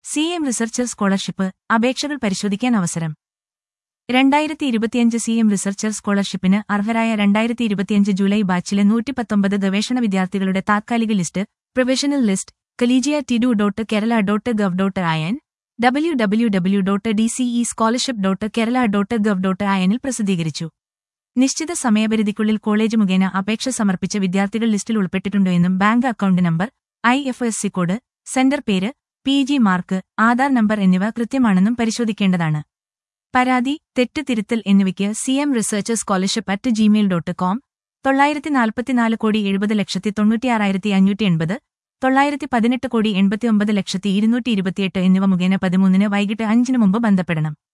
C M researcher scholarship അപേക്ഷകൾ പരിശോധിക്കാൻ അവസരം രണ്ടായിരത്തി ഇരുപത്തിയഞ്ച് സി എം റിസർച്ചർ സ്കോളർഷിപ്പിന് അർഹരായ രണ്ടായിരത്തി ഇരുപത്തിയഞ്ച് ജൂലൈ ബാച്ചിലെ നൂറ്റിപ്പത്തൊമ്പത് ഗവേഷണ വിദ്യാർത്ഥികളുടെ താത്കാലിക list professional list collegiate edu dot Kerala dot gov dot I W W W dot D C E scholarship dot Kerala dot gov dot I പ്രസിദ്ധീകരിച്ചു നിശ്ചിത സമയപരിധിക്കുള്ളിൽ കോളേജ് മുഖേന അപേക്ഷ സമർപ്പിച്ച വിദ്യാർത്ഥികൾ ലിസ്റ്റിൽ ഉൾപ്പെട്ടിട്ടുണ്ടോ എന്നും bank account number I F S C code centre പേര് P G mark Aadhaar number എന്നിവ കൃത്യമാണെന്നും പരിശോധിക്കേണ്ടതാണ് പരാതി തെറ്റ് തിരുത്തൽ എന്നിവയ്ക്ക് C M research scholarship at Gmail dot com തൊള്ളായിരത്തി നാൽപ്പത്തിനാല് കോടി എഴുപത് ലക്ഷത്തി തൊണ്ണൂറ്റിയാറായിരത്തി അഞ്ഞൂറ്റി എൺപത് തൊള്ളായിരത്തി പതിനെട്ട് കോടി എൺപത്തിയൊമ്പത് ലക്ഷത്തി ഇരുന്നൂറ്റി ഇരുപത്തിയെട്ട് എന്നിവ മുഖേന പതിമൂന്നിന് വൈകിട്ട് അഞ്ചിന് മുമ്പ് ബന്ധപ്പെടണം